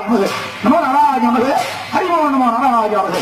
நமது நமோ நாராஜ நமது ஹரிமோ நமோ நாராஜ நமது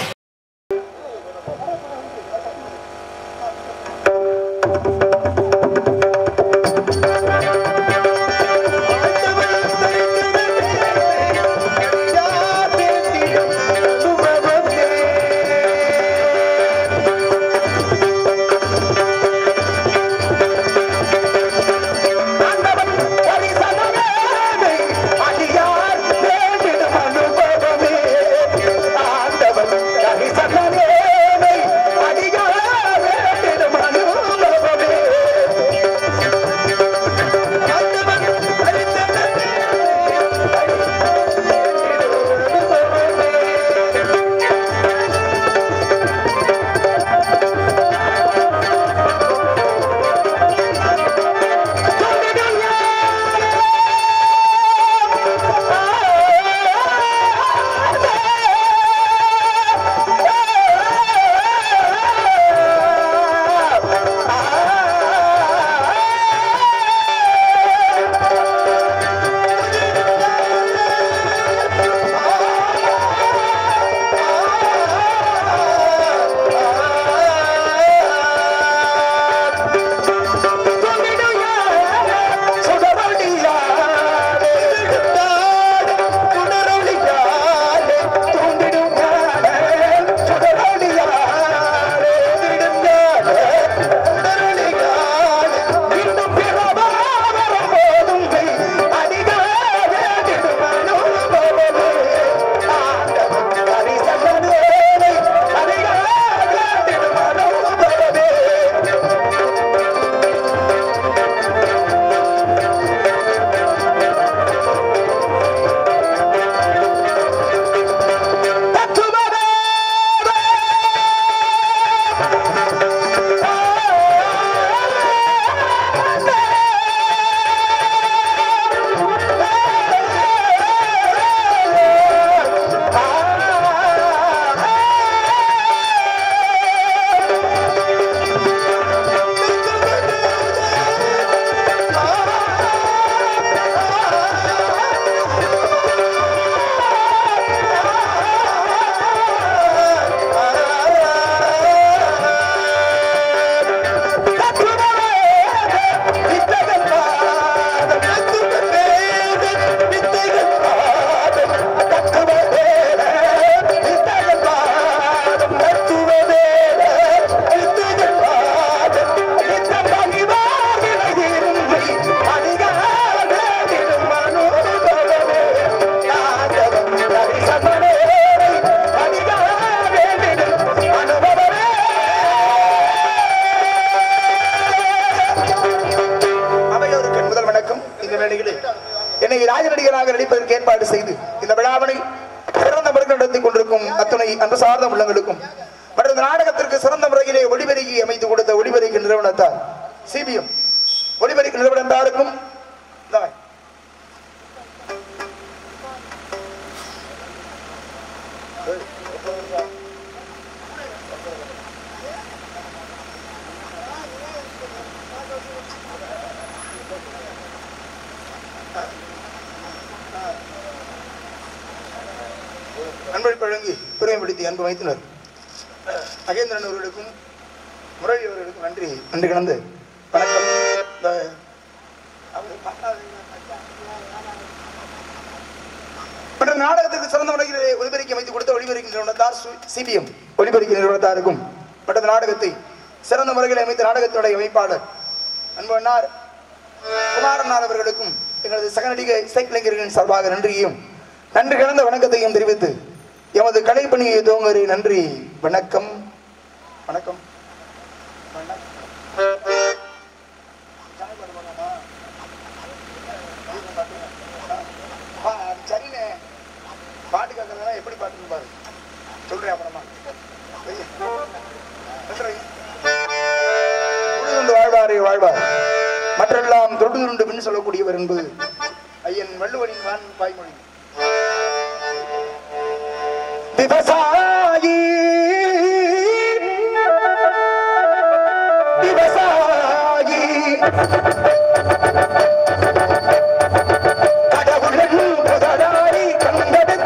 அவையோருக்கு என் முதல் வணக்கம் இந்த வேளையிலே என்னை ராஜநடிகராக நடிப்பதற்கு ஏற்பாடு செய்து இந்த விழாவினை சிறந்த முறையில் நடத்தி கொண்டிருக்கும் அத்துணை அன்பு சார்ந்த உள்ளங்களுக்கும் மற்றும் இந்த நாடகத்திற்கு சிறந்த முறையிலே ஒளிபெருக்கி அமைத்து கொடுத்த ஒளிபெருக்கி நிறுவனத்தார் சிபிஎம் ஒளிபெருக்கி நிறுவனத்தாருக்கும் இந்தாங்க. அன்பளிப்பு வழங்கி பெருமைப்படுத்தி அன்பு வைத்தனர் மகேந்திரன் அவர்களுக்கும் முரளி அவர்களுக்கும் நன்றி நன்றி கலந்து வணக்கம் இந்த அவங்க பார்க்காதீங்க. மற்றும் நாடகத்திற்கு சிறந்த முறையிலே ஒளிபெருக்கி அமைத்து கொடுத்த ஒளிபெருக்கி நிறுவனத்தார் சிபிஎம் ஒளிபெருக்கி நிறுவனத்தாருக்கும் மற்றும் நாடகத்தை சிறந்த முறையில் அமைத்த நாடகத்துடைய அமைப்பாளர் அன்பண்ணார் குமாரண்ணார் அவர்களுக்கும் எங்களது சக நடிகை இசைக்கலைஞர்களின் சார்பாக நன்றியையும் நன்றி கலந்த வணக்கத்தையும் தெரிவித்து எமது கலைப்பணியை துவங்குகிறே நன்றி வணக்கம் வணக்கம் ஆ, சரிண்ணே பாட்டு கேட்கறதுனா எப்படி பாட்டுன்னு பாரு சொல்றேன் அப்புறமா சொல்றேன். உழுதுண்டு வாழ்வாரே வாழ்வார் மற்றெல்லாம் தொடுதுண்டு பின் சொல்லக்கூடியவர் என்பது ஐயன் வள்ளுவனின் வான் பாய்மொழி விவசாயி விவசாயி கடவுளின் புதராடி கண்டெடுத்த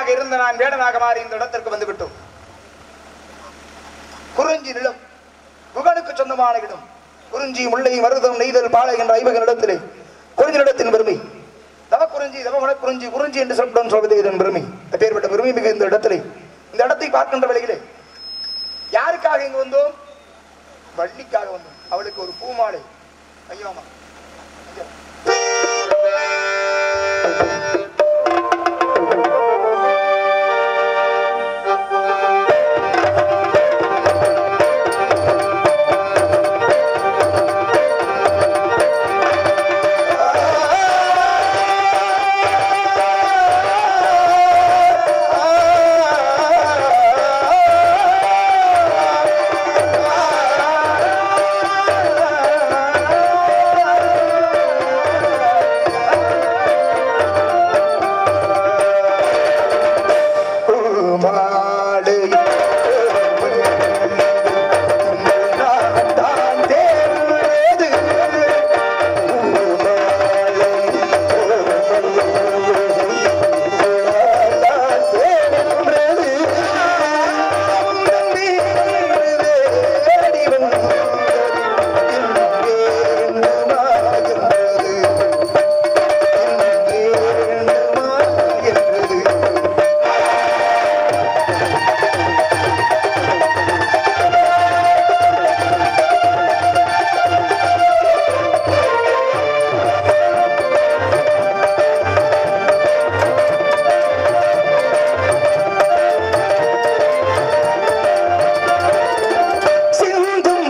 வேடனாக இருந்த நான் வேடனாக மாறி இந்த இடத்திற்கு வந்து விட்டோம் குறிஞ்சி நிலம் குகனுக்கு சொந்தமான இடம் குறிஞ்சி முல்லை மருதம் நெய்தல் பாலை என்ற ஐவகன் இடத்திலே குறிஞ்சி நிலத்தின் பெருமை தவ குறிஞ்சி தவமன குறிஞ்சி குறிஞ்சி என்று சொல்லப்படும் சொல்வது இதன் பெருமை அப்பேற்பட்ட பெருமை மிகு இந்த இடத்திலே இந்த இடத்தை பார்க்கின்ற வேளையிலே யாருக்காக இங்கு வந்தோம் வள்ளிக்காக வந்தோம் அவளுக்கு ஒரு பூமாலை ஐயோமா ஐயா. மாடு நான் தேர்ந்தது சிந்தும்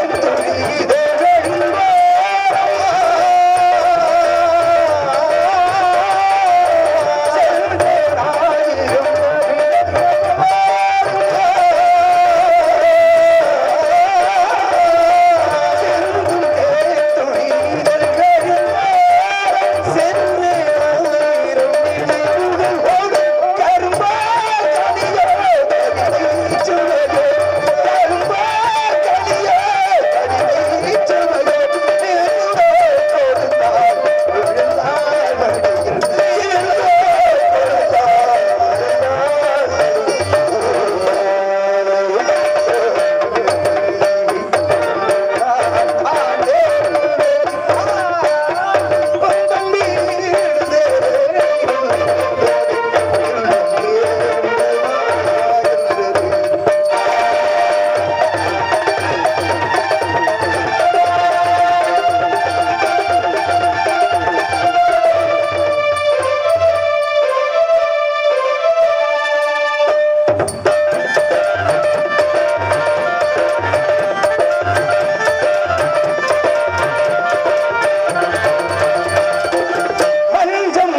மஞ்சம்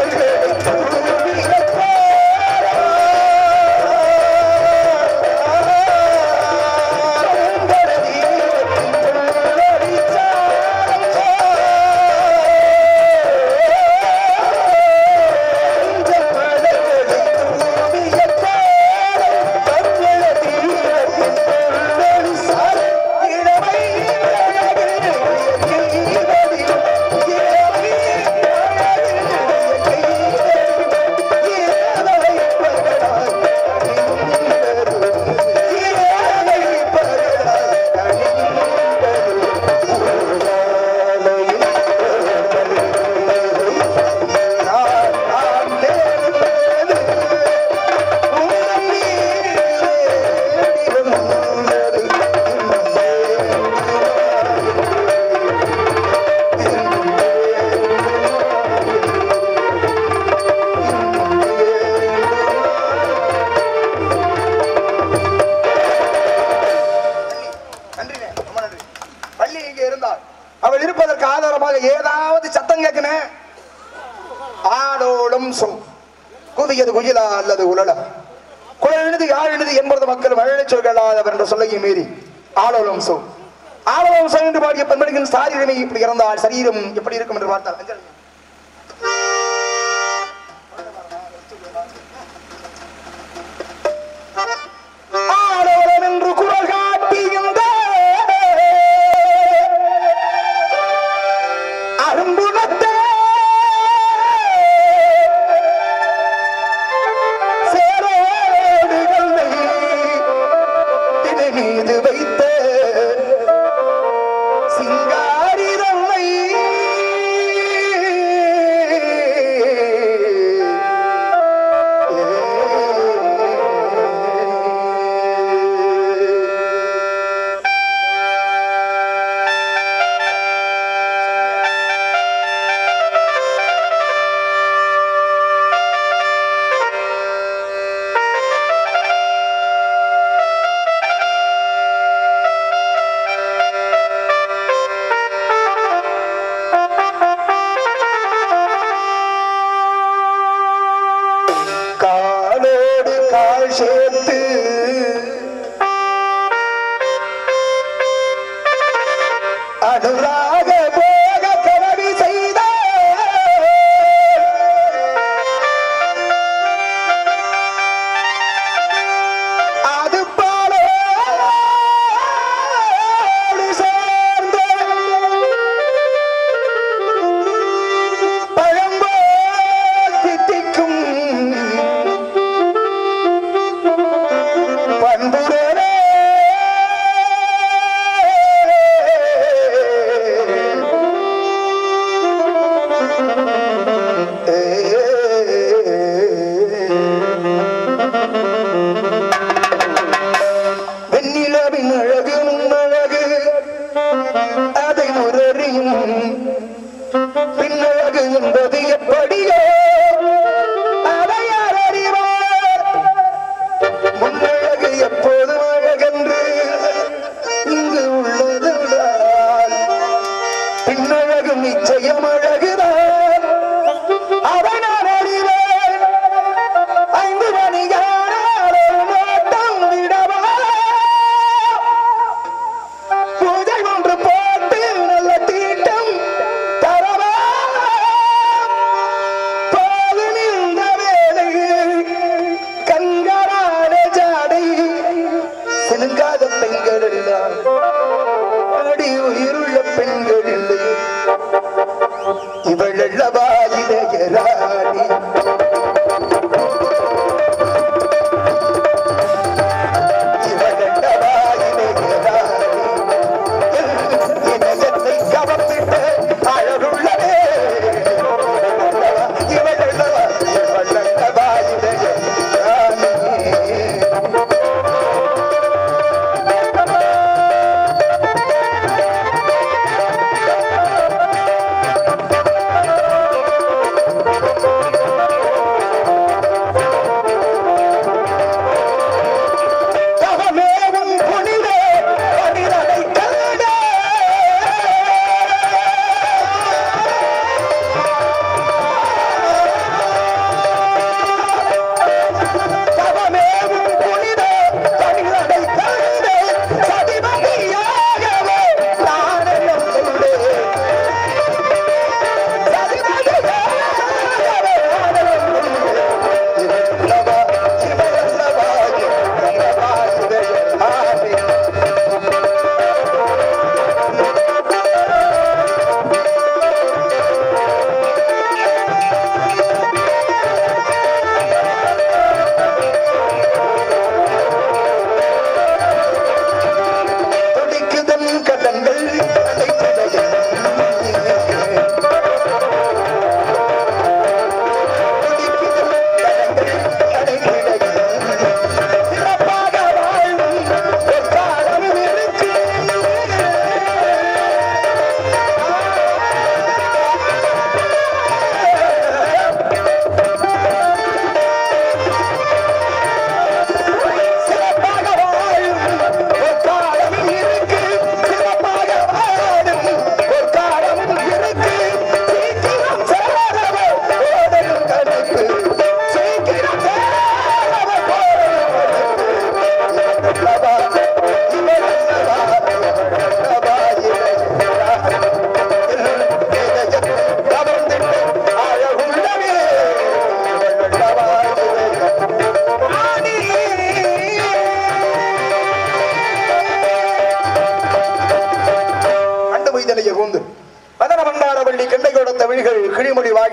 நன்றிண்ணே ரொம்ப நன்றி பள்ளி இங்கே இருந்தார் அவள் இருப்பதற்கு ஆதாரமாக ஏதாவது சத்தம் கேட்கணே ஆடோடும் சொல் குதியது குயிலா அல்லது உலலா குழல் எழுது யாழ் எழுது என்பது மக்கள் மழலை சொல்களாதவர் என்ற சொல்லையும் மீறி ஆடோலும் சொல் ஆடோலும் சொல் என்று பாடிய பெண்மணியின் சாரீரமே இப்படி இறந்தால் சரீரம் எப்படி இருக்கும் என்று பார்த்தால் அஞ்சல் ஆடோரம் என்று குரல் காட்டியிருந்த அரும்புலத்தே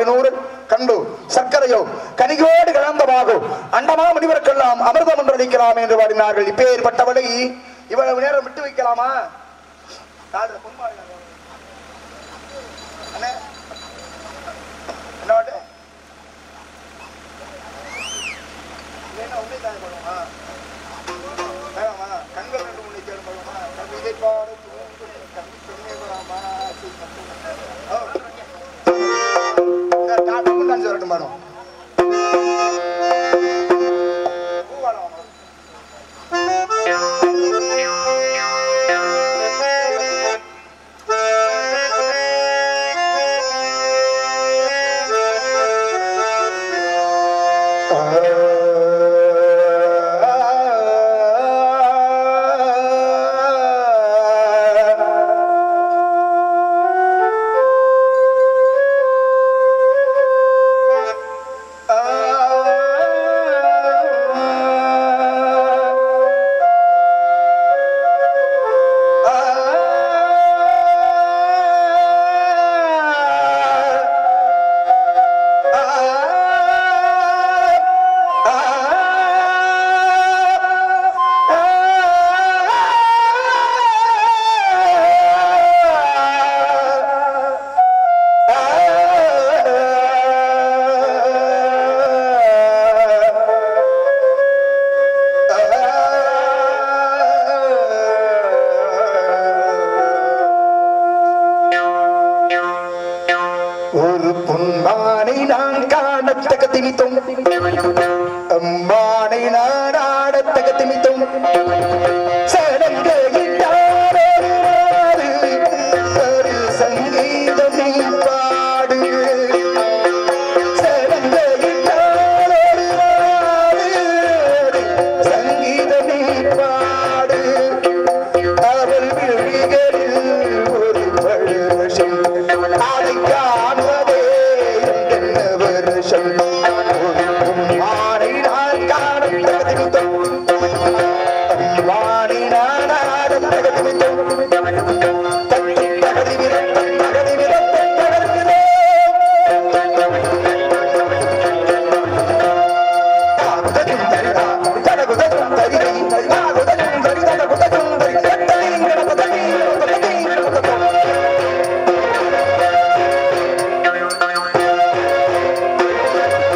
தேனூர் கண்டு சர்க்கரையோ கனிகோடு கலந்தமாகும் அண்டமா முனிவருக்கெல்லாம் அமிர்தம் என்று அளிக்கலாம் என்று பாடினார்கள் இப்பேற்பட்டவளை இவ்வளவு நேரம் விட்டு வைக்கலாமா யாரு? பொன்மாலை. அண்ணே என்ன வாட்டு? என்ன உண்மை தானே பண்ணுமா வேணாமா கண்கள் ரெண்டு முன்னே கேடு பண்ணுமா கவிதை பாடு தூங்கு, கண்ணி பெண்ணே வராமா சரி, மட்டும். ஓ. இந்த டா- டபுள் டான்ஸ் வரட்டும் மேடம் பூவாலம் வாங்க. ஒரு பொன்மானை நான் காணத்தக்க திணித்தோம் அம்மானை நான் ஆடத்தக்க திணித்தோம் சடங்கையிட்டாரே ஒரு சங்கீதம் நீ பாடு சடங்கையிட்டாரே சங்கீதம் நீ பாடு அவள் விழிகளில் ஒரு வருஷம் அதை காண்பதே என்ன வருஷம் மாறி நான் காண மாறி நான் ஆட தகதிமித்தம் தட்டி தகதி விரட்டம் தகதி விரட்டம் தகதி விரட்டம்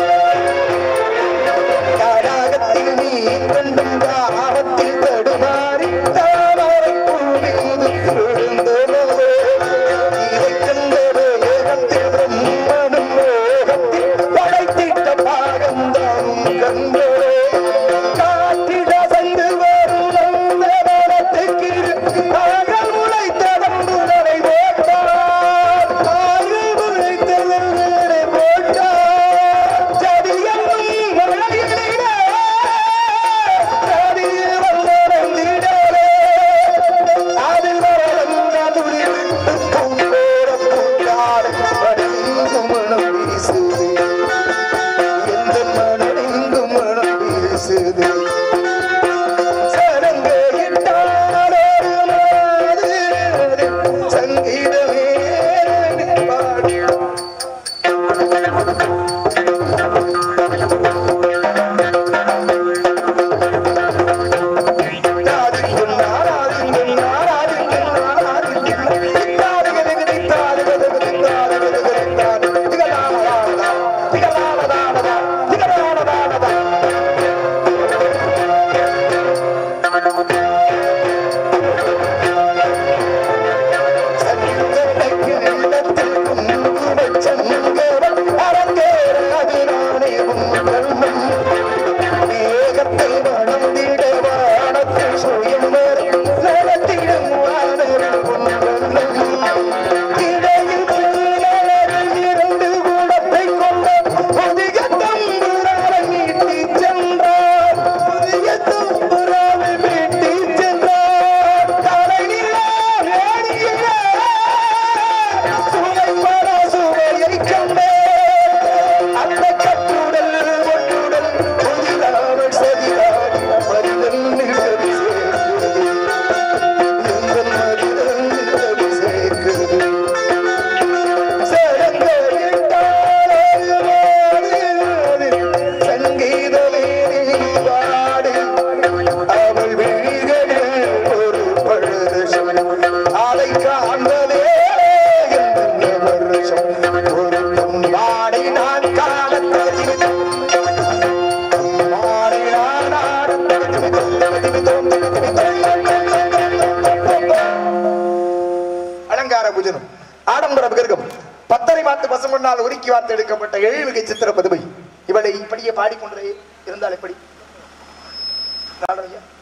தூக்கி வார்த்து எடுக்கப்பட்ட எழுமிகை சித்திர பதுமை இவளை இப்படியே பாடிக்கொண்டே இருந்தால் எப்படி நாடகம்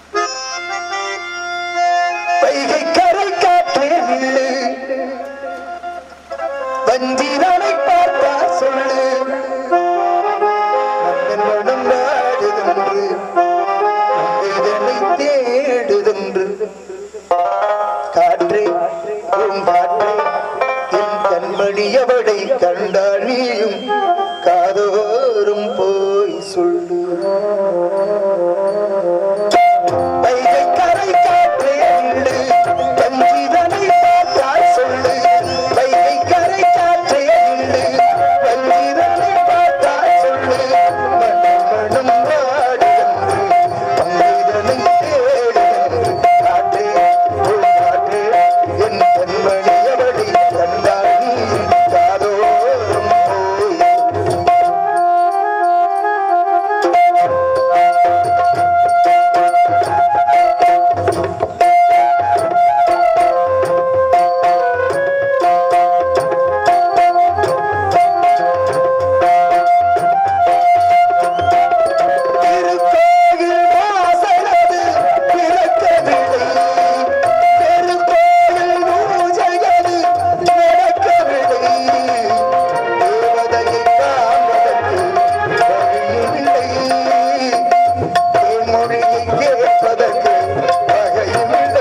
வைகை கரை காற்றே நில்லு வஞ்சிரனை பார்த்தா சொல்லு மன்னன் மனம் நாடுதென்று இதனை தேடுதென்று காற்றே பூங்காற்றே என் கண்மணி அவளை கண்டால் நீயும் காதோறும் போய் சொல்லு வைகை கரை காற்றே நில்லு வஞ்சிரனை பார்த்தால் சொல்லு வைகை கரை காற்றே நில்லு வஞ்சிரனை பார்த்தால் சொல்லு மனம் மனம் வாடுதென்று பங்கிதனை தேடுதென்று காற்றே பூங்காற்றே என் கண்மணி அவளை கண்டால் நீ காதோறும் போய் திருக்கோயில் வாசலது திறக்கவில்லை. பெருங்கோயில் பூஜையது நடக்கவில்லை. தேவதையை காண்பதற்கு வழியுமில்லை. தேன்மொழியை கேட்பதற்கு வகையுமில்லை.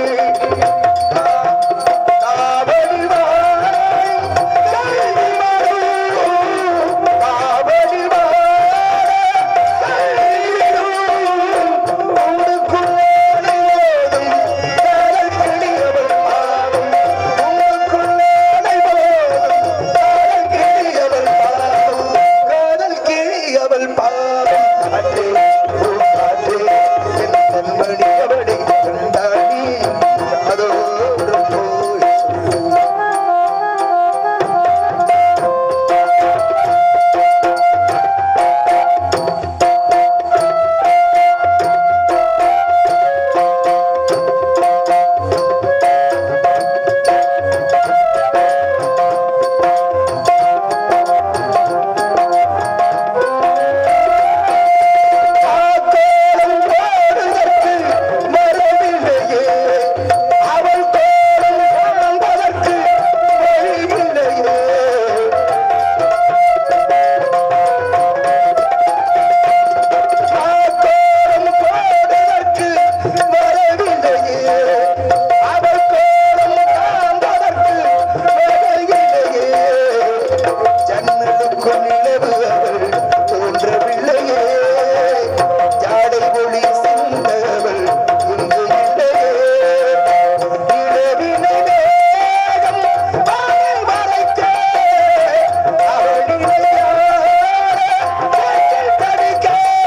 காவடி வாய், கல்வி மரம். காவடி வாய், அதோடு கோலம் போடுவதற்கு மரபில்லையே அவள் கோலம் காண்பதற்கு வழியில்லையே கோலம் போடுவதற்கு மரபில்லையே அவள் கோலம் காண்பதற்கு வழியில்லையே ஜன்னலுக்குள் நிலவு அவள் தோன்றவில்லையே ஜாடை ஒளி சிந்தவள் இங்கு இல்லையே இரவினை மேகம் வானில் மறைக்க அவள் நிலையான சேற்றில் தடிக்க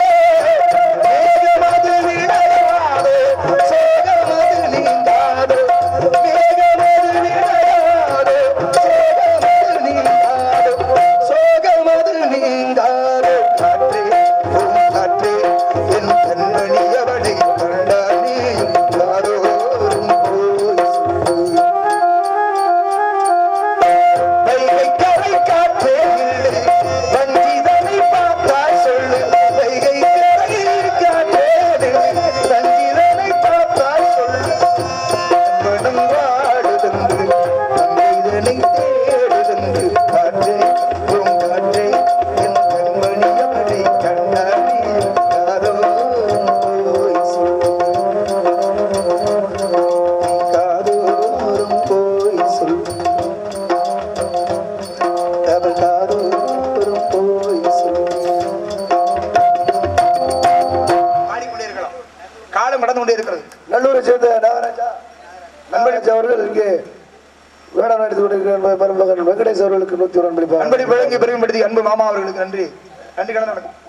மேகமது விளையாடோ சோகமது நீங்காதோ மேகமது விளையாடோ சோகமது நீங்காதோ சோகமது நீங்காதோ காற்றே பூங்காற்றே என் கண்மணி அவளை கண்டானே காதோறும் போய் சொல்லு. வைகை கரை காற்றே இல்லை வஞ்சிதனை பார்த்தால் சொல்லு வைகை கரை காற்றே இல்லை வஞ்சிதனை பார்த்தால் சொல்லு மனம் வாடுதென்று மனிதனை தேடுதென்று காற்றே பூங்காற்றே என் கண்மணி அவளை கண்டானே காதோறும் போய் சொல்லு காதோறும் போய் சொல்லு அவள் காதோறும் போய் சொல்லு பாடிக்கொண்டே இருக்கலாம் காலம் கடந்து கொண்டே இருக்கிறது நல்லூரை சேர்ந்த நாகராஜா நாகராஜா அவர்கள் இங்கே வேடம் நடித்து கொண்டிருக்கிற மருமகன் வெங்கடேஷ் அவர்களுக்கு நூத்தி ஒரு அன்பளிப்பாக அன்படி வழங்கி பெருமைப்படுத்தி அன்பு மாமா அவர்களுக்கு நன்றி நன்றி கடன் நடக்கும்